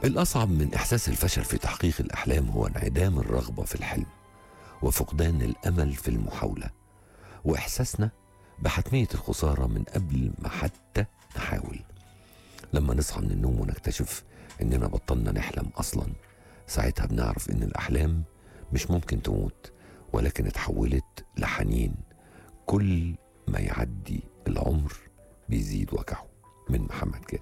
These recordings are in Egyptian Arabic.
الأصعب من إحساس الفشل في تحقيق الأحلام هو انعدام الرغبة في الحلم وفقدان الأمل في المحاولة وإحساسنا بحتمية الخسارة من قبل ما حتى نحاول لما نصحى من النوم ونكتشف إننا بطلنا نحلم أصلا ساعتها بنعرف إن الأحلام مش ممكن تموت ولكن اتحولت لحنين كل ما يعدي العمر بيزيد وجعه من محمد جاد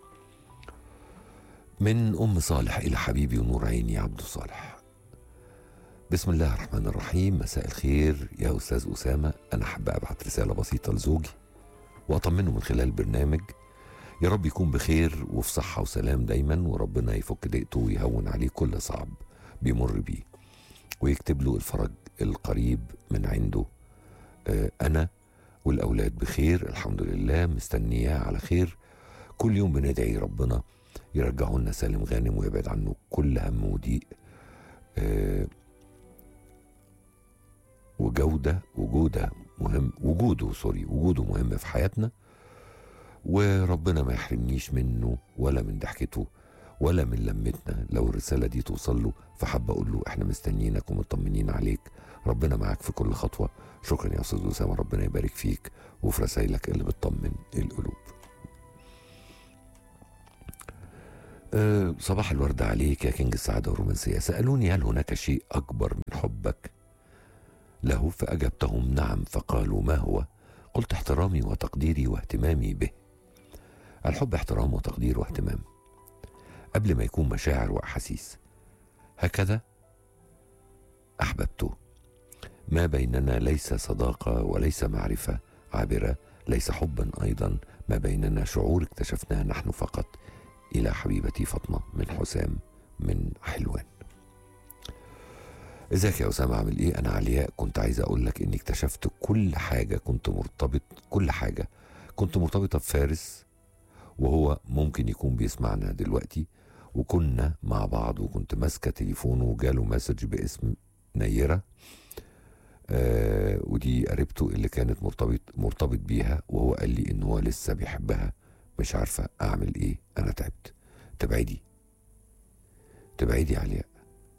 من أم صالح إلى حبيبي ونور عيني عبد صالح بسم الله الرحمن الرحيم مساء الخير يا أستاذ أسامة أنا حابة أبعت رسالة بسيطة لزوجي وأطمنه من خلال البرنامج يا رب يكون بخير وفي صحة وسلام دايما وربنا يفك ضيقته ويهون عليه كل صعب بيمر بيه ويكتب له الفرج القريب من عنده آه، أنا والأولاد بخير الحمد لله مستنياه على خير كل يوم بندعي ربنا يرجعه لنا سالم غانم ويبعد عنه كل هم وضيق آه، وجودة وجودة مهم وجوده سوري وجوده مهم في حياتنا وربنا ما يحرمنيش منه ولا من ضحكته ولا من لمتنا لو الرسالة دي توصل له فحب أقول له إحنا مستنيينك ومطمنين عليك ربنا معاك في كل خطوة شكرا يا أستاذ أسامة ربنا يبارك فيك وفي رسايلك اللي بتطمن القلوب أه صباح الورد عليك يا كينج السعادة والرومانسية سألوني هل هناك شيء أكبر من حبك له فأجبتهم نعم فقالوا ما هو قلت احترامي وتقديري واهتمامي به الحب احترام وتقدير واهتمام قبل ما يكون مشاعر وأحاسيس هكذا أحببته ما بيننا ليس صداقة وليس معرفة عابرة ليس حبا أيضا ما بيننا شعور اكتشفناه نحن فقط إلى حبيبتي فاطمة من حسام من حلوان ازيك يا أسامة عامل إيه أنا علياء كنت عايز أقول لك إني اكتشفت كل حاجة كنت مرتبط كل حاجة كنت مرتبطة بفارس وهو ممكن يكون بيسمعنا دلوقتي وكنا مع بعض وكنت ماسكة تليفونه وجاله مسج باسم نيرة آه ودي قريبته اللي كانت مرتبط مرتبط بيها وهو قال لي ان هو لسه بيحبها مش عارفة اعمل ايه انا تعبت تبعدي تبعدي يا علياء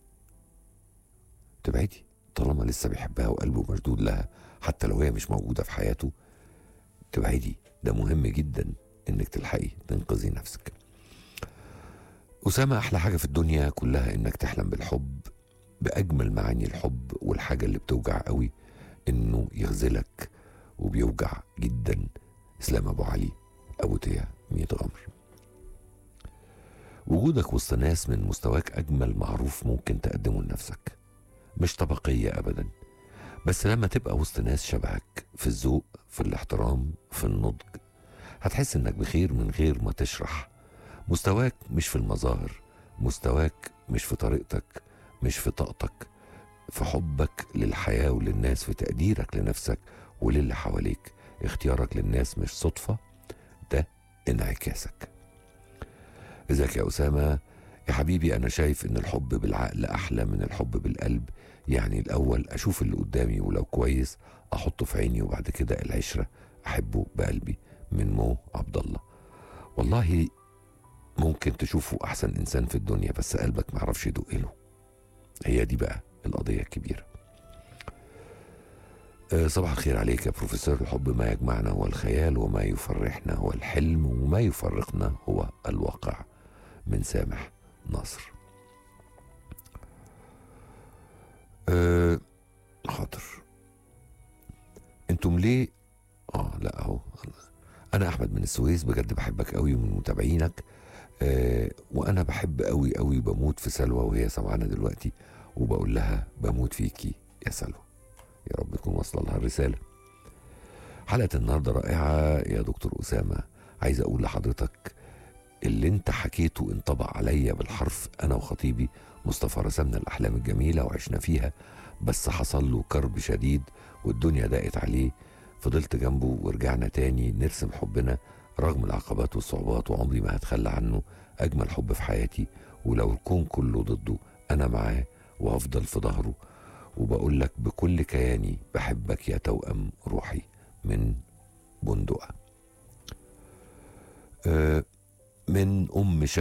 تبعدي طالما لسه بيحبها وقلبه مشدود لها حتى لو هي مش موجودة في حياته تبعدي ده مهم جدا انك تلحقي تنقذي نفسك أسامة أحلى حاجة في الدنيا كلها إنك تحلم بالحب بأجمل معاني الحب والحاجة اللي بتوجع قوي إنه يغزلك وبيوجع جدا إسلام أبو علي أبو تيا ميت غمر وجودك وسط ناس من مستواك أجمل معروف ممكن تقدمه لنفسك مش طبقية أبدا بس لما تبقى وسط ناس شبهك في الذوق في الاحترام في النضج هتحس انك بخير من غير ما تشرح مستواك مش في المظاهر مستواك مش في طريقتك مش في طاقتك في حبك للحياة وللناس في تقديرك لنفسك وللي حواليك اختيارك للناس مش صدفة ده انعكاسك ازيك يا أسامة يا حبيبي أنا شايف إن الحب بالعقل أحلى من الحب بالقلب يعني الأول أشوف اللي قدامي ولو كويس أحطه في عيني وبعد كده العشرة أحبه بقلبي من مو عبد الله والله ممكن تشوفه أحسن إنسان في الدنيا بس قلبك معرفش يدق له هي دي بقى القضية الكبيرة أه صباح الخير عليك يا بروفيسور الحب ما يجمعنا هو الخيال وما يفرحنا هو الحلم وما يفرقنا هو الواقع من سامح نصر أه حاضر انتم ليه اه لا اهو انا احمد من السويس بجد بحبك قوي ومن متابعينك آه وانا بحب قوي قوي بموت في سلوى وهي سمعانه دلوقتي وبقول لها بموت فيكي يا سلوى يا رب تكون واصله لها الرساله حلقه النهارده رائعه يا دكتور اسامه عايز اقول لحضرتك اللي انت حكيته انطبق عليا بالحرف انا وخطيبي مصطفى رسمنا الاحلام الجميله وعشنا فيها بس حصل له كرب شديد والدنيا ضاقت عليه فضلت جنبه ورجعنا تاني نرسم حبنا رغم العقبات والصعوبات وعمري ما هتخلى عنه أجمل حب في حياتي ولو الكون كله ضده أنا معاه وهفضل في ظهره وبقول لك بكل كياني بحبك يا توأم روحي من بندقة أه من أم شهد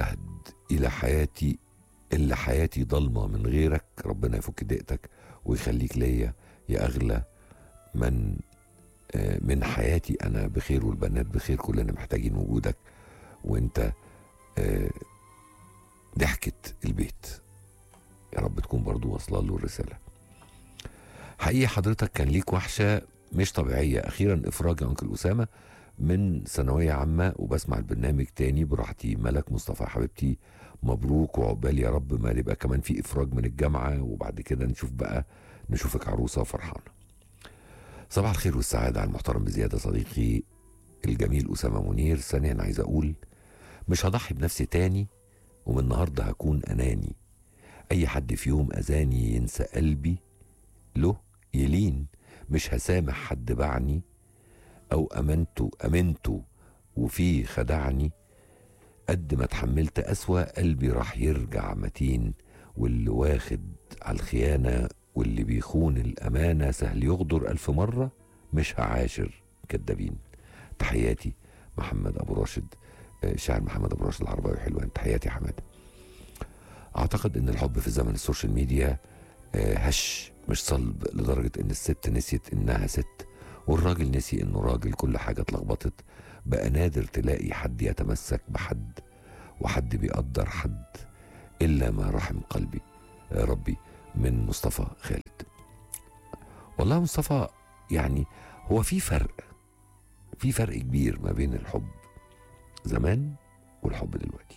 الى حياتي اللي حياتي ضلمه من غيرك ربنا يفك ضيقتك ويخليك ليا يا اغلى من آه، من حياتي انا بخير والبنات بخير كلنا محتاجين وجودك وانت آه، ضحكة البيت يا رب تكون برضو واصلة له الرسالة حقيقي حضرتك كان ليك وحشة مش طبيعية أخيرا إفراج يا أنكل أسامة من ثانوية عامة وبسمع البرنامج تاني براحتي ملك مصطفى حبيبتي مبروك وعقبال يا رب ما يبقى كمان في إفراج من الجامعة وبعد كده نشوف بقى نشوفك عروسة وفرحانة صباح الخير والسعادة على المحترم بزيادة صديقي الجميل أسامة منير ثانيا عايز أقول مش هضحي بنفسي تاني ومن النهاردة هكون أناني أي حد في يوم أذاني ينسى قلبي له يلين مش هسامح حد باعني أو أمنته أمنته وفيه خدعني قد ما اتحملت أسوأ قلبي راح يرجع متين واللي واخد على الخيانة واللي بيخون الأمانة سهل يغدر ألف مرة مش هعاشر كدابين تحياتي محمد أبو راشد آه، شاعر محمد أبو راشد العرباوي حلوان تحياتي يا حمادة أعتقد إن الحب في زمن السوشيال ميديا آه، هش مش صلب لدرجة إن الست نسيت إنها ست والراجل نسي إنه راجل كل حاجة اتلخبطت بقى نادر تلاقي حد يتمسك بحد وحد بيقدر حد إلا ما رحم قلبي يا ربي من مصطفى خالد والله مصطفى يعني هو في فرق في فرق كبير ما بين الحب زمان والحب دلوقتي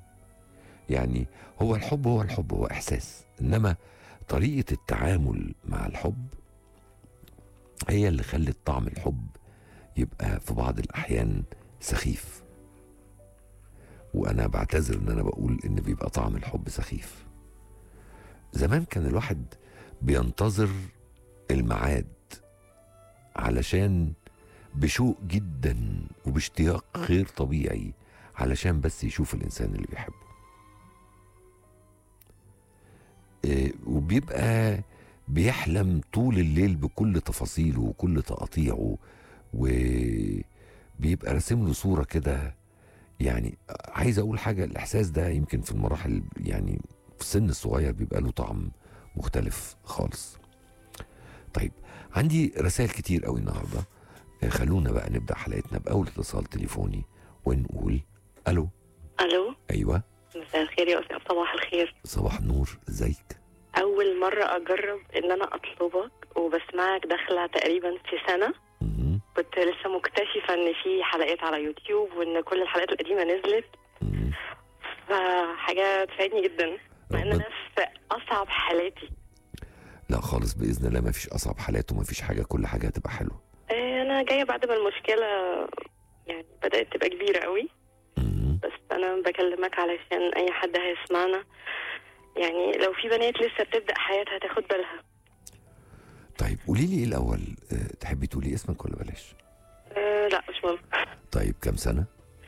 يعني هو الحب هو الحب هو احساس انما طريقه التعامل مع الحب هي اللي خلت طعم الحب يبقى في بعض الاحيان سخيف وانا بعتذر ان انا بقول ان بيبقى طعم الحب سخيف زمان كان الواحد بينتظر الميعاد علشان بشوق جدا وباشتياق غير طبيعي علشان بس يشوف الانسان اللي بيحبه إيه، وبيبقى بيحلم طول الليل بكل تفاصيله وكل تقاطيعه وبيبقى راسم له صوره كده يعني عايز اقول حاجه الاحساس ده يمكن في المراحل يعني في السن الصغير بيبقى له طعم مختلف خالص طيب عندي رسائل كتير قوي النهارده آه، خلونا بقى نبدا حلقتنا باول اتصال تليفوني ونقول الو الو ايوه مساء الخير يا استاذ صباح الخير صباح النور ازيك اول مره اجرب ان انا اطلبك وبسمعك داخله تقريبا في سنه مهم. كنت لسه مكتشفه ان في حلقات على يوتيوب وان كل الحلقات القديمه نزلت مهم. فحاجه تسعدني جدا مع ان ربنا- انا في اصعب حالاتي لا خالص باذن الله ما فيش اصعب حالات وما فيش حاجه كل حاجه هتبقى حلوه آه، انا جايه بعد ما المشكله يعني بدات تبقى كبيره قوي مهم. بس انا بكلمك علشان اي حد هيسمعنا يعني لو في بنات لسه بتبدا حياتها تاخد بالها طيب قولي لي ايه الاول آه، تحبي تقولي اسمك ولا بلاش أه لا مش مهم طيب كام سنه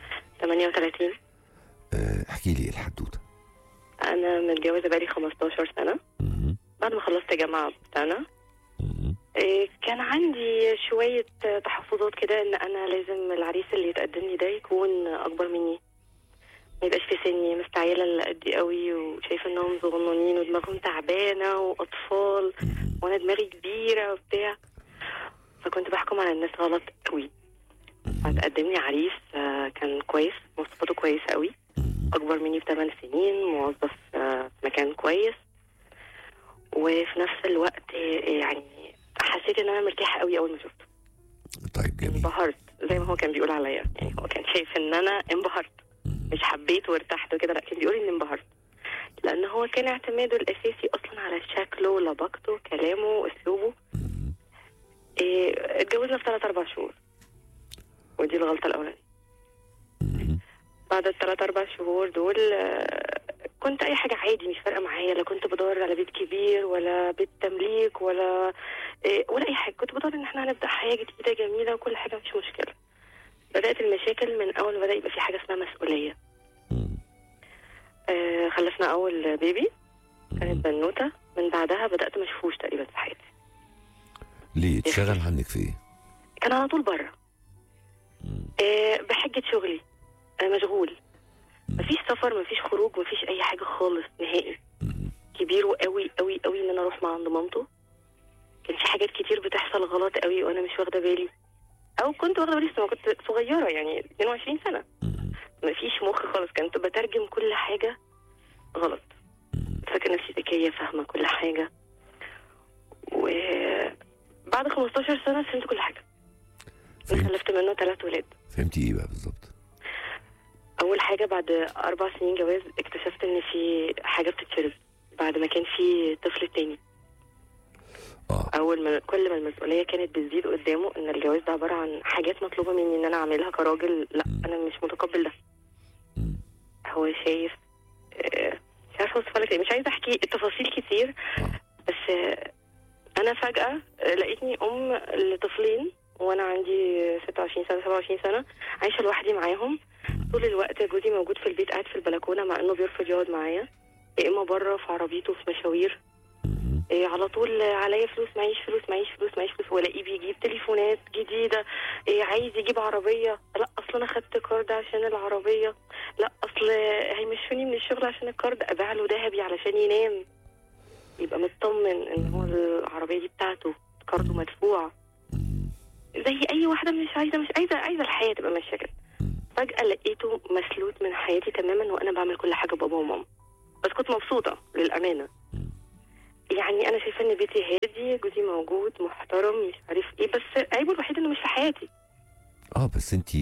38 آه، احكي لي ايه الحدوته انا متجوزه بقالي 15 سنه مهم. بعد ما خلصت جامعه بسنه مهم. إيه، كان عندي شويه آه، تحفظات كده ان انا لازم العريس اللي يتقدم لي ده يكون اكبر مني ما يبقاش في سني مستعيله اللي قدي قوي وشايفه انهم صغننين ودماغهم تعبانه واطفال مهم. وانا دماغي كبيره وبتاع فكنت بحكم على الناس غلط قوي مهم. فتقدم لي عريس آه، كان كويس مواصفاته كويسه قوي مهم. اكبر مني بثمان سنين موظف آه، في مكان كويس وفي نفس الوقت آه، يعني حسيت ان انا مرتاحه قوي اول ما شفته طيب جميل انبهرت زي ما هو كان بيقول عليا يعني هو كان شايف ان انا انبهرت مهم. مش حبيت وارتحت وكده لا كان بيقول اني انبهرت لان هو كان اعتماده الاساسي اصلا على شكله لبقته كلامه اسلوبه مهم. إيه، اتجوزنا في ثلاث اربع شهور ودي الغلطه الاولانيه مهم. بعد الثلاث اربع شهور دول آه، كنت اي حاجه عادي مش فارقه معايا لا كنت بدور على بيت كبير ولا بيت تمليك ولا إيه، ولا اي حاجه كنت بدور ان احنا هنبدا حياه جديده جميله وكل حاجه مش مشكله بدات المشاكل من اول ما بدا يبقى في حاجه اسمها مسؤوليه مهم. آه خلفنا اول بيبي مهم. كانت بنوته من بعدها بدات ما اشوفوش تقريبا في حياتي ليه اتشغل عنك في ايه؟ كان على طول بره مم. آه بحجه شغلي آه مشغول مفيش سفر مفيش خروج مفيش اي حاجه خالص نهائي مم. كبير وقوي قوي قوي ان انا اروح مع عند مامته كان في حاجات كتير بتحصل غلط قوي وانا مش واخده بالي او كنت واخده بالي بس ما كنت صغيره يعني 22 سنه مم. مفيش مخ خالص كنت بترجم كل حاجه غلط مم. فاكره نفسي ذكيه فاهمه كل حاجه وبعد 15 سنه فهمت كل حاجه فهمت خلفت منه ثلاث ولاد فهمتي ايه بقى بالظبط اول حاجه بعد اربع سنين جواز اكتشفت ان في حاجه بتتشرب بعد ما كان في طفل تاني اه اول ما كل ما المسؤوليه كانت بتزيد قدامه ان الجواز ده عباره عن حاجات مطلوبه مني ان انا اعملها كراجل لا انا مش متقبل ده مم. هو شايف آه، مش عارفه اوصفها لك إيه، مش عايزه احكي التفاصيل كتير آه. بس آه، انا فجاه آه، لقيتني ام لطفلين وانا عندي 26 سنه 27 سنه عايشه لوحدي معاهم طول الوقت جوزي موجود في البيت قاعد في البلكونه مع انه بيرفض يقعد معايا يا اما بره في عربيته في مشاوير مم. إيه على طول عليا فلوس معيش فلوس معيش فلوس معيش فلوس والاقيه بيجيب تليفونات جديده إيه عايز يجيب عربيه لا اصل انا خدت كارد عشان العربيه لا اصل هيمشوني من الشغل عشان الكارد ابيع له ذهبي علشان ينام يبقى مطمن ان هو العربيه دي بتاعته كارده مدفوع مم. زي اي واحده مش عايزه مش عايزه عايزه الحياه تبقى ماشيه كده مم. فجاه لقيته مسلوت من حياتي تماما وانا بعمل كل حاجه بابا وماما بس كنت مبسوطه للامانه مم. يعني انا شايفه ان بيتي هادي جوزي موجود محترم مش عارف ايه بس عيبه الوحيد انه مش في حياتي اه بس انت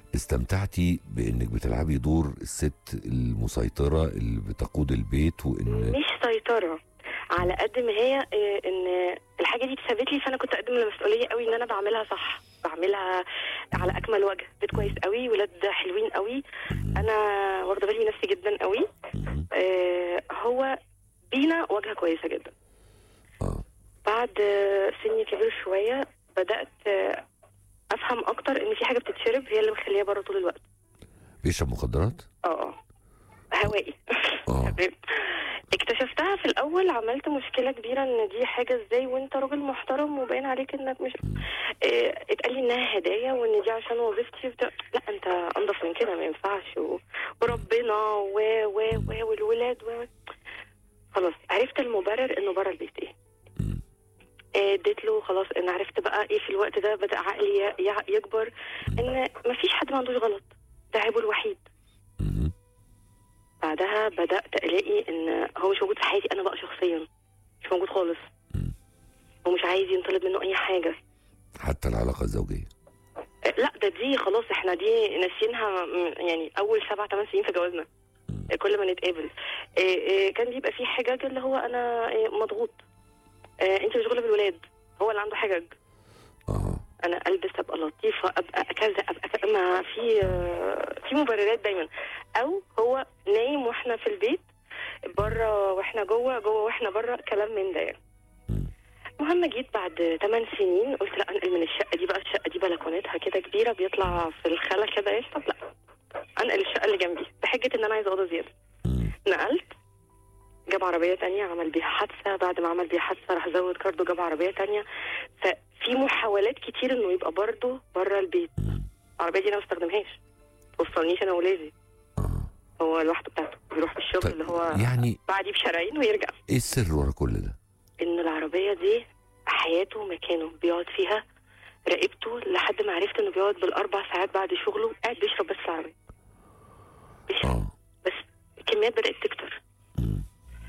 استمتعتي بانك بتلعبي دور الست المسيطره اللي بتقود البيت وان مش سيطره على قد ما هي إيه، ان الحاجه دي اتثبت لي فانا كنت اقدم المسؤوليه قوي ان انا بعملها صح بعملها على اكمل وجه بيت كويس قوي ولاد حلوين قوي انا واخده بالي من نفسي جدا قوي مم. آه، هو بينا واجهه كويسه جدا اه بعد آه، سني كبر شويه بدات آه، افهم اكتر ان في حاجه بتتشرب هي اللي مخليه بره طول الوقت بيشرب مخدرات اه اه هوائي اه اكتشفتها في الاول عملت مشكله كبيره ان دي حاجه ازاي وانت راجل محترم وباين عليك انك مش اه اتقال لي انها هدايا وان دي عشان وظيفتي وبتاع. لا انت انضف من كده ما ينفعش و... وربنا و و و والولاد و خلاص عرفت المبرر انه بره البيت ايه مم. آه، اديت له خلاص انا عرفت بقى ايه في الوقت ده بدا عقلي ي- ي- يكبر ان مفيش حد ما عندوش غلط ده عيبه الوحيد مم. بعدها بدات الاقي ان هو مش موجود في حياتي انا بقى شخصيا مش موجود خالص مم. ومش عايز ينطلب منه اي حاجه حتى العلاقه الزوجيه آه، لا ده دي خلاص احنا دي ناسيينها م- يعني اول سبع ثمان سنين في جوازنا مم. آه، كل ما نتقابل آه، آه، كان بيبقى فيه حجج اللي هو انا آه، مضغوط آه، انت مشغوله بالولاد هو اللي عنده حجج اه انا البس ابقى لطيفه ابقى كذا ابقى كذا ما في آه، في مبررات دايما او هو نايم واحنا في البيت بره واحنا جوه جوه واحنا بره كلام من ده يعني مم. المهم جيت بعد 8 سنين قلت لا انقل من الشقه دي بقى الشقه دي بلكونتها كده كبيره بيطلع في الخلا كده يشرب لا انقل الشقه اللي جنبي بحجه ان انا عايزه اوضه زياده مم. نقلت جاب عربية تانية عمل بيها حادثة بعد ما عمل بيها حادثة راح زود كاردو جاب عربية تانية ففي محاولات كتير انه يبقى برضه بره البيت العربية دي انا ما بستخدمهاش توصلنيش انا وولادي اه هو لوحده بتاعته بيروح في الشغل طيب اللي هو يعني بعديه بشرايين ويرجع ايه السر ورا كل ده؟ ان العربية دي حياته مكانه بيقعد فيها راقبته لحد ما عرفت انه بيقعد بالاربع ساعات بعد شغله قاعد بيشرب بس في العربية بيشرب اه بس الكميات بدأت تكتر مم.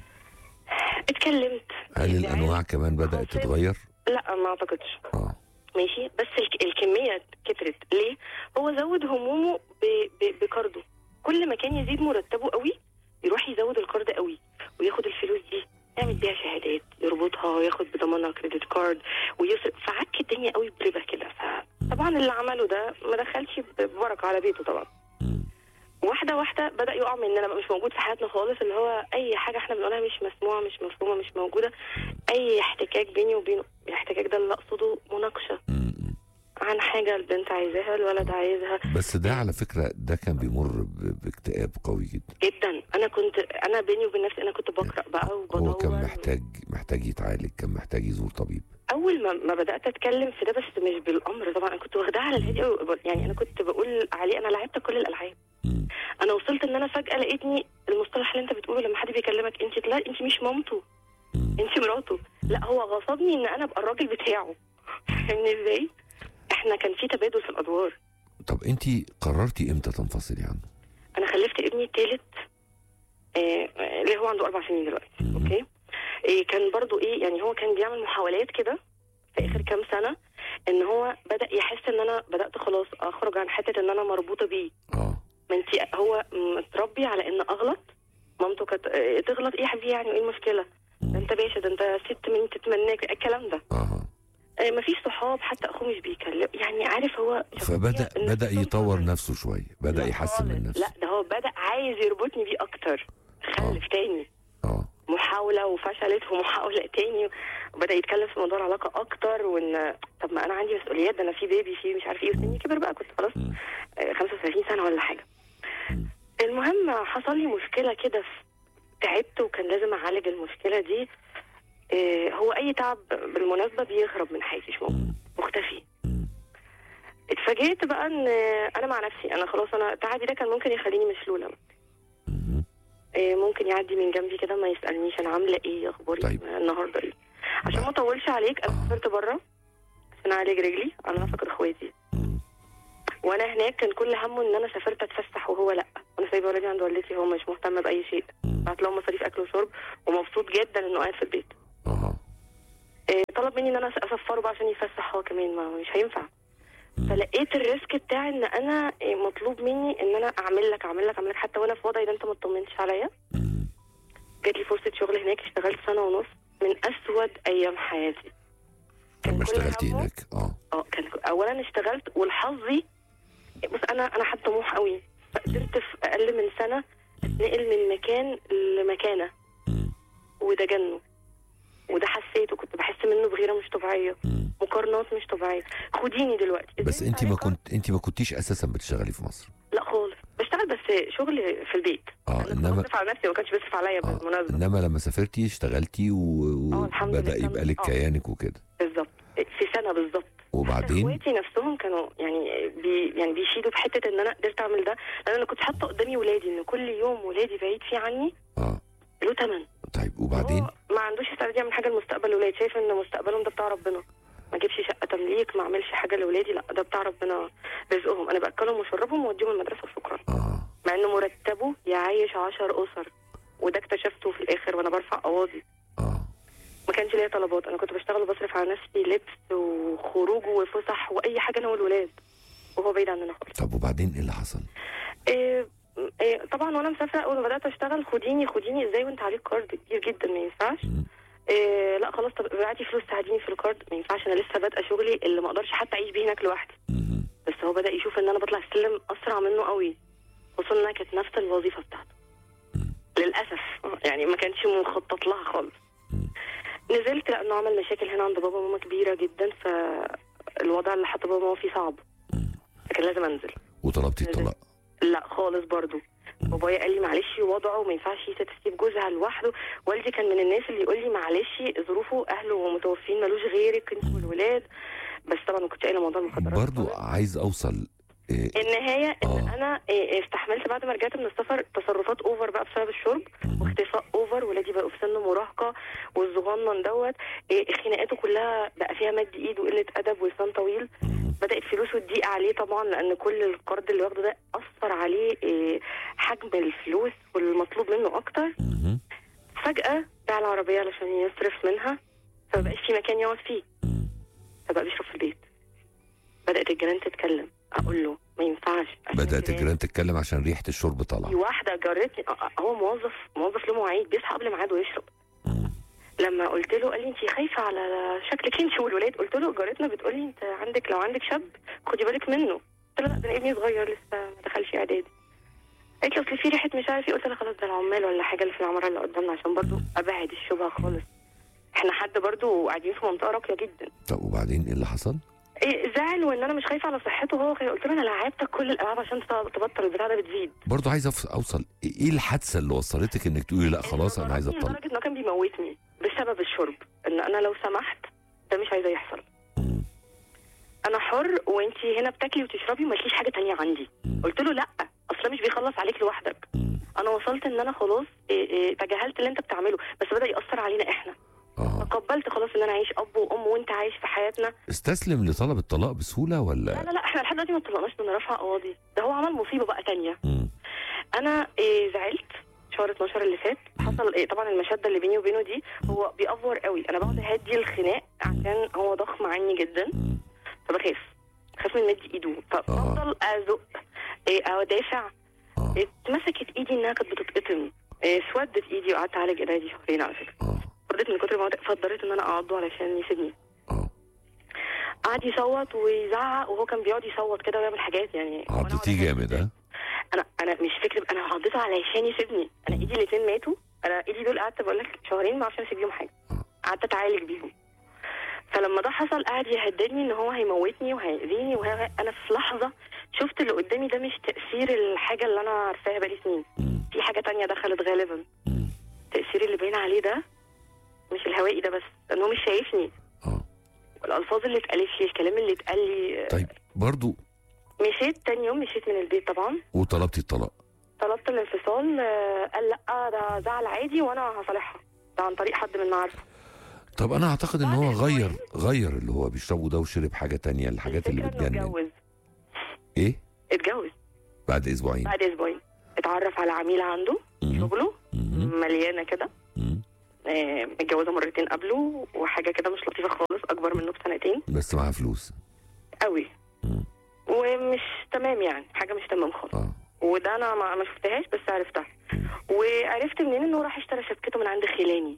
اتكلمت هل يعني الانواع كمان بدات حسيت- تتغير؟ لا ما اعتقدش اه ماشي بس الك- الكمية كترت ليه؟ هو زود همومه ب- ب- بكارده كل ما كان يزيد مرتبه قوي يروح يزود الكارد قوي وياخد الفلوس دي يعمل بيها شهادات يربطها وياخد بضمانها كريدت كارد ويصرف فعك الدنيا قوي بربا كده فطبعا اللي عمله ده ما دخلش ببركه على بيته طبعا مم. واحده واحده بدا يقع مننا بقى مش موجود في حياتنا خالص اللي هو اي حاجه احنا بنقولها مش مسموعه مش مفهومه مش موجوده اي احتكاك بيني وبينه الاحتكاك ده اللي اقصده مناقشه مم. عن حاجه البنت عايزاها الولد عايزها بس ده على فكره ده كان بيمر ب- باكتئاب قوي جدا جدا انا كنت انا بيني وبين نفسي انا كنت بقرا بقى وبدور هو كان محتاج محتاج يتعالج كان محتاج يزور طبيب اول ما ما بدات اتكلم في ده بس مش بالامر طبعا انا كنت واخداها على الهادي قوي يعني انا كنت بقول عليه انا لعبت كل الالعاب مم. انا وصلت ان انا فجاه لقيتني المصطلح اللي انت بتقوله لما حد بيكلمك انت لا انت مش مامته مم. انت مراته لا هو غصبني ان انا ابقى الراجل بتاعه فاهمني ازاي احنا كان في تبادل في الادوار طب انت قررتي امتى تنفصلي عنه انا خلفت ابني الثالث اللي هو عنده اربع سنين دلوقتي مم. اوكي إيه كان برضو ايه يعني هو كان بيعمل محاولات كده في اخر كام سنه ان هو بدا يحس ان انا بدات خلاص اخرج عن حته ان انا مربوطه بيه اه ما انت هو متربي على ان اغلط مامته كانت اه، تغلط ايه يا حبيبي يعني وايه المشكله ده انت باشا ده انت ست من تتمناك الكلام ده اه اه، مفيش صحاب حتى اخوه مش بيكلم يعني عارف هو فبدا شخصية بدا النفس يطور صعبة. نفسه شويه بدا لا يحسن من خالص. نفسه لا ده هو بدا عايز يربطني بيه اكتر خلف تاني اه محاولة وفشلت ومحاولة تاني وبدأ يتكلم في موضوع العلاقة أكتر وإن طب ما أنا عندي مسؤوليات ده أنا في بيبي في مش عارف إيه وسني كبر بقى كنت خلاص مم. آه، 35 سنة ولا حاجة مم. المهم حصل لي مشكلة كده في- تعبت وكان لازم أعالج المشكلة دي آه، هو أي تعب بالمناسبة بيهرب من حياتي مش موجود مم. مختفي مم. اتفاجئت بقى ان انا مع نفسي انا خلاص انا تعبي ده كان ممكن يخليني مشلوله مم. إيه، ممكن يعدي من جنبي كده ما يسالنيش انا عامله ايه اخباري طيب. النهارده ايه عشان ما اطولش عليك انا آه. سافرت بره عشان اعالج رجلي انا فاقد اخواتي مم. وانا هناك كان كل همه ان انا سافرت اتفسح وهو لا انا سايبه ولادي عند والدتي هو مش مهتم باي شيء مم. بعت لهم مصاريف اكل وشرب ومبسوط جدا انه قاعد في البيت اه إيه، طلب مني ان انا اسفره بقى عشان يتفسح هو كمان ما مش هينفع مم. فلقيت الريسك بتاعي ان انا إيه، مطلوب مني ان انا اعمل لك اعمل لك اعمل لك حتى وانا في وضعي ده انت ما تطمنش عليا مم. جات لي فرصه شغل هناك اشتغلت سنه ونص من اسود ايام حياتي كان لما كل اشتغلتي همه- هناك اه اه كان اولا اشتغلت والحظي بص انا انا حد طموح قوي فقدرت في اقل من سنه اتنقل من مكان لمكانه مم. وده جنه وده حسيته كنت بحس منه بغيره مش طبيعيه مم. مقارنات مش طبيعيه خديني دلوقتي بس إزاي انت ما عارفة؟ كنت انت ما كنتيش اساسا بتشتغلي في مصر لا خالص بشتغل بس شغل في البيت اه انا كنت انما بصرف على نفسي ما كانش بيصرف عليا آه. بالمناسبه انما لما سافرتي اشتغلتي و- آه، الحمد وبدا لله. يبقى لك آه. كيانك وكده بالظبط في سنه بالظبط وبعدين اخواتي نفسهم كانوا يعني بي يعني بيشيدوا بحته ان انا قدرت اعمل ده لان انا كنت حاطه قدامي ولادي ان كل يوم ولادي بعيد فيه عني اه له ثمن طيب وبعدين هو ما عندوش استعداد يعمل حاجه لمستقبل الولاد شايف ان مستقبلهم ده بتاع ربنا ما اجيبش شقه تمليك ما اعملش حاجه لاولادي لا ده بتاع ربنا رزقهم انا باكلهم واشربهم واوديهم المدرسه وشكرا اه مع انه مرتبه يعيش عشر اسر وده اكتشفته في الاخر وانا برفع قواضي اه ما كانش ليا طلبات انا كنت بشتغل وبصرف على نفسي لبس وخروج وفسح واي حاجه انا والولاد وهو بعيد عننا خالص طب وبعدين ايه اللي حصل؟ إيه إيه طبعا وانا مسافره اول ما بدات اشتغل خديني خديني ازاي وانت عليك كارد كبير جدا ما ينفعش مم. إيه لا خلاص طب ابعتي فلوس تساعديني في الكارد ما ينفعش انا لسه بادئه شغلي اللي ما اقدرش حتى اعيش بيه هناك لوحدي مم. بس هو بدا يشوف ان انا بطلع السلم اسرع منه قوي خصوصا انها كانت نفس الوظيفه بتاعته مم. للاسف يعني ما كانش مخطط لها خالص مم. نزلت لانه عمل مشاكل هنا عند بابا وماما كبيره جدا فالوضع اللي حط بابا وماما فيه صعب مم. فكان لازم انزل وطلبتي نزلت. الطلاق لا خالص برضو بابايا قال لي معلش وضعه ما ينفعش ست تسيب جوزها لوحده والدي كان من الناس اللي يقول لي معلش ظروفه اهله متوفين ملوش غيرك انت والولاد بس طبعا ما كنتش قايله موضوع المخدرات برضو خالص. عايز اوصل إيه النهايه ان آه. انا إيه، استحملت بعد ما رجعت من السفر تصرفات اوفر بقى بسبب الشرب مم. واختفاء اوفر ولادي بقوا في سن مراهقه والصغنن دوت إيه، خناقاته كلها بقى فيها مد ايد وقله ادب ولسان طويل مم. بدات فلوسه تضيق عليه طبعا لان كل القرض اللي واخده ده اثر عليه إيه، حجم الفلوس والمطلوب منه اكتر مم. فجاه باع العربيه علشان يصرف منها فمبقاش في مكان يقعد فيه مم. فبقى بيشرب في البيت بدات الجيران تتكلم اقول له ما ينفعش عشان بدات الجيران- الجيران تتكلم عشان ريحه الشرب في طالعه واحده جارتني آه، آه، هو موظف موظف له مواعيد بيصحى قبل ميعاده ويشرب مم. لما قلت له قال لي انت خايفه على شكلك انت والولاد قلت له جارتنا بتقول لي انت عندك لو عندك شاب خدي بالك منه قلت له لا ده انا ابني صغير لسه ما دخلش اعدادي قالت لي اصل في ريحه مش عارف ايه قلت لها خلاص ده العمال ولا حاجه اللي في العماره اللي قدامنا عشان برضو ابعد الشبهه خالص احنا حد برضو قاعدين في منطقه راقيه جدا طب وبعدين ايه اللي حصل؟ إيه زعل وان انا مش خايفه على صحته هو قلت له انا لعبتك كل الالعاب عشان تبطل البتاع ده بتزيد برضو عايز أف- اوصل ايه الحادثه اللي وصلتك انك تقولي لا خلاص انا عايز ضربني اطلق لدرجه انه كان بيموتني بسبب الشرب ان انا لو سمحت ده مش عايزه يحصل مم. انا حر وانت هنا بتاكلي وتشربي وما لكيش حاجه تانية عندي مم. قلت له لا اصل اصل ده مش بيخلص عليك لوحدك مم. انا وصلت ان انا خلاص إيه إيه تجاهلت اللي انت بتعمله بس بدا ياثر علينا احنا اه تقبلت خلاص ان انا اعيش اب وام وانت عايش في حياتنا استسلم لطلب الطلاق بسهوله لا ولا لا لا احنا لحد دلوقتي ما اتطلقناش ده انا رافعه قواضي ده هو عمل مصيبه بقى تانية مم. انا إيه زعلت شهر 12 اللي فات حصل إيه طبعا المشاده اللي بيني وبينه دي هو بيأفور قوي انا بقعد اهدي الخناق عشان هو ضخم عني جدا مم. فبخاف خاف من مد ايده فبفضل ازق إيه او ادافع اه اتمسكت ايدي انها كانت بتتقطم إيه سودت ايدي وقعدت اعالج ايديا دي شهرين على فكره اه فضلت من كتر ما هو- فاضطريت ان انا اقعده علشان يسيبني اه قعد يصوت ويزعق وهو كان بيقعد يصوت كده ويعمل حاجات يعني وأنا أقعد عضتيه أسكت. جامد ها انا انا مش فكره انا عضيته علشان يسيبني انا ايدي الاثنين ماتوا انا ايدي دول قعدت بقول لك شهرين ما اعرفش امسك بيهم حاجه قعدت اتعالج بيهم فلما ده حصل قعد يهددني ان هو هيموتني وهيأذيني وهي... انا في لحظه شفت اللي قدامي ده مش تأثير الحاجه اللي انا عارفاها بقالي سنين مم. في حاجه تانية دخلت غالبا مم. التأثير اللي باين عليه ده مش الهوائي ده بس لان هو مش شايفني اه الالفاظ اللي اتقالت لي الكلام اللي اتقال لي طيب برضو مشيت تاني يوم مشيت من البيت طبعا وطلبتي الطلاق طلبت الانفصال آه، قال لا ده زعل عادي وانا هصالحها ده عن طريق حد من معارفه طب انا اعتقد ان بعد هو أسبوعين. غير غير اللي هو بيشربه ده وشرب حاجه تانية الحاجات اللي الفكرة إنه بتجنن اتجوز ايه اتجوز بعد اسبوعين بعد اسبوعين اتعرف على عميل عنده مم. شغله مم. مليانه كده مم. آه، متجوزه مرتين قبله وحاجه كده مش لطيفه خالص اكبر منه بسنتين بس معاها فلوس قوي مم. ومش تمام يعني حاجه مش تمام خالص اه وده انا ما ما شفتهاش بس عرفتها وعرفت منين انه راح اشترى شبكته من عند خلاني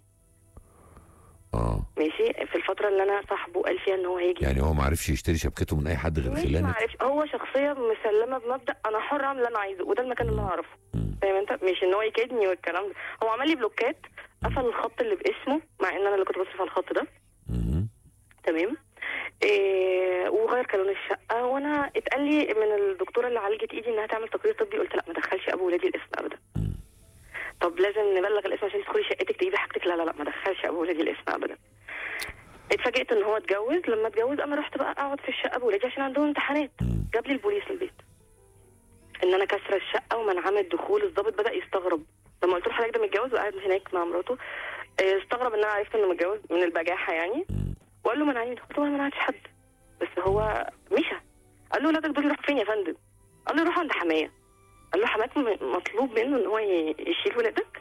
اه ماشي في الفتره اللي انا صاحبه قال فيها ان هو هيجي يعني هو ما عرفش يشتري شبكته من اي حد غير مش خلانك معرفش هو شخصيه مسلمه بمبدا انا حر اعمل اللي انا عايزه وده المكان اللي انا اعرفه مم. فاهم انت مش ان هو يكيدني والكلام ده هو عمل لي بلوكات قفل الخط اللي باسمه مع ان انا اللي كنت بصرف على الخط ده مم. تمام إيه وغير كالون الشقه وانا اتقال لي من الدكتوره اللي عالجت ايدي انها تعمل تقرير طبي قلت لا ما دخلش ابو ولادي الاسم ابدا مم. طب لازم نبلغ الاسم عشان تدخلي شقتك تجيبي حاجتك لا لا لا ما دخلش ابو ولادي الاسم ابدا اتفاجئت ان هو اتجوز لما اتجوز انا رحت بقى اقعد في الشقه بولادي عشان عندهم امتحانات مم. جاب لي البوليس البيت ان انا كسره الشقه ومنعاه الدخول الضابط بدا يستغرب لما قلت له حضرتك ده متجوز وقاعد هناك مع مراته اه، استغرب ان انا عرفت انه متجوز من البجاحه يعني مم. وقال له منعني قلت له انا ما منعتش حد بس هو مشى قال له ولادك دول يروحوا فين يا فندم قال له يروحوا عند حمايه قال له حماك م- مطلوب منه ان هو ي- يشيل ولادك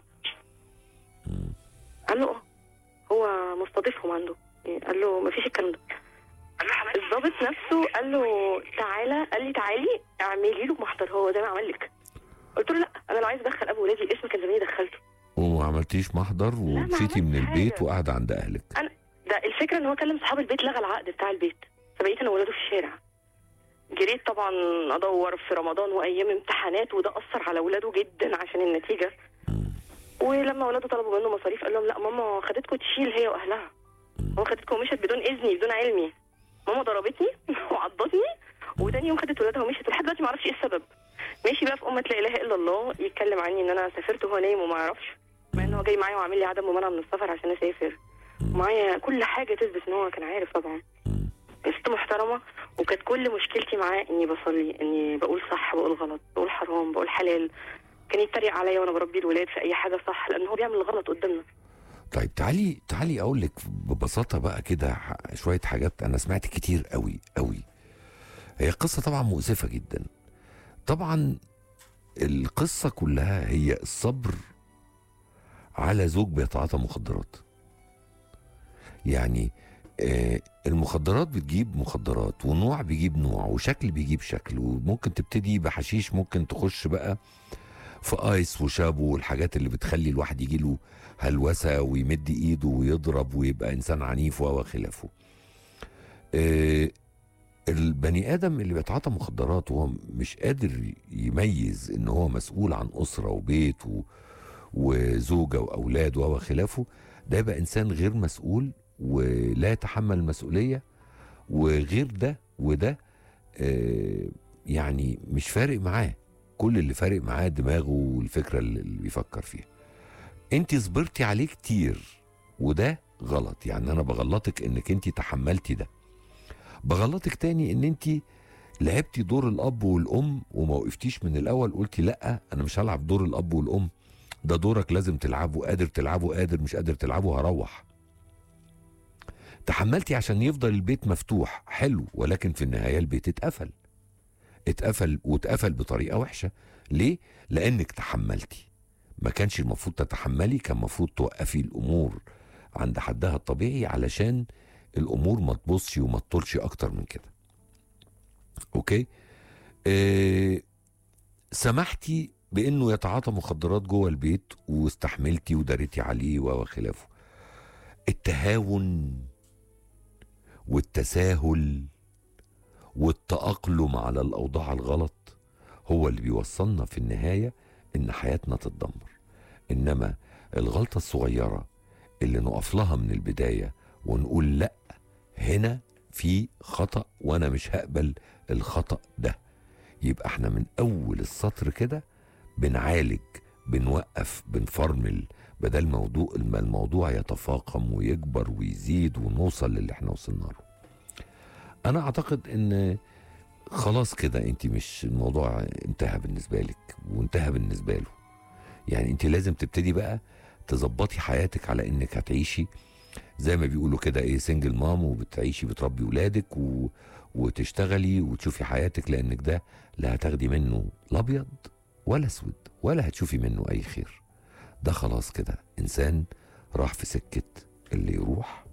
مم. قال له اه هو مستضيفهم عنده قال له ما فيش الكلام ده الضابط نفسه قال له تعالى قال لي تعالي اعملي له محضر هو زي ما عمل لك قلت له لا انا لو عايز ادخل ابو ولادي الاسم كان زماني دخلته وما عملتيش محضر ما ومشيتي من عملتش البيت حاجة. وقاعده عند اهلك ده الفكره ان هو كلم صحاب البيت لغى العقد بتاع البيت فبقيت انا ولاده في الشارع جريت طبعا ادور في رمضان وايام امتحانات وده اثر على ولاده جدا عشان النتيجه مم. ولما ولاده طلبوا منه مصاريف قال لهم لا ماما خدتكم تشيل هي واهلها ماما خدتكم ومشت بدون اذني بدون علمي ماما ضربتني وعضتني وتاني يوم خدت ولادها ومشت ولحد دلوقتي ما اعرفش ايه السبب ماشي بقى في امه لا اله الا الله يتكلم عني ان انا سافرت وهو نايم وما يعرفش مع ان هو جاي معايا وعامل لي عدم ممانعه من السفر عشان اسافر معايا كل حاجه تثبت ان هو كان عارف طبعا مم. ست محترمه وكانت كل مشكلتي معاه اني بصلي اني بقول صح بقول غلط بقول حرام بقول حلال كان يتريق عليا وانا بربي الولاد في اي حاجه صح لان هو بيعمل الغلط قدامنا طيب تعالي تعالي اقول لك ببساطه بقى كده ح- شويه حاجات انا سمعت كتير قوي قوي هي قصه طبعا مؤسفه جدا طبعا القصه كلها هي الصبر على زوج بيتعاطى مخدرات يعني آه، المخدرات بتجيب مخدرات ونوع بيجيب نوع وشكل بيجيب شكل وممكن تبتدي بحشيش ممكن تخش بقى في ايس وشابو والحاجات اللي بتخلي الواحد يجيله هلوسه ويمد ايده ويضرب ويبقى انسان عنيف وخلافه. آه، البني ادم اللي بيتعاطى مخدرات وهو مش قادر يميز ان هو مسؤول عن اسره وبيت و... وزوجه واولاد وخلافه ده يبقى انسان غير مسؤول ولا يتحمل المسؤوليه وغير ده وده آه، يعني مش فارق معاه كل اللي فارق معاه دماغه والفكره اللي اللي بيفكر فيها انت صبرتي عليه كتير وده غلط يعني انا بغلطك انك انت تحملتي ده بغلطك تاني ان انت لعبتي دور الاب والام وما وقفتيش من الاول قلتي لا انا مش هلعب دور الاب والام ده دورك لازم تلعبه قادر تلعبه قادر مش قادر تلعبه هروح تحملتي عشان يفضل البيت مفتوح حلو ولكن في النهايه البيت اتقفل اتقفل واتقفل بطريقه وحشه ليه لانك تحملتي ما كانش المفروض تتحملي كان المفروض توقفي الامور عند حدها الطبيعي علشان الامور ما تبصش وما تطولش اكتر من كده اوكي اه سمحتي بانه يتعاطى مخدرات جوه البيت واستحملتي وداريتي عليه وخلافه التهاون والتساهل والتأقلم على الأوضاع الغلط هو اللي بيوصلنا في النهاية إن حياتنا تتدمر إنما الغلطة الصغيرة اللي نقف لها من البداية ونقول لأ هنا في خطأ وأنا مش هقبل الخطأ ده يبقى احنا من أول السطر كده بنعالج بنوقف بنفرمل بدل موضوع ما الموضوع يتفاقم ويكبر ويزيد ونوصل للي احنا وصلنا له انا اعتقد ان خلاص كده انت مش الموضوع انتهى بالنسبه لك وانتهى بالنسبه له يعني انت لازم تبتدي بقى تظبطي حياتك على انك هتعيشي زي ما بيقولوا كده ايه سنجل مام وبتعيشي بتربي ولادك و... وتشتغلي وتشوفي حياتك لانك ده لا هتاخدي منه لا ابيض ولا اسود ولا هتشوفي منه اي خير ده خلاص كده انسان راح في سكه اللي يروح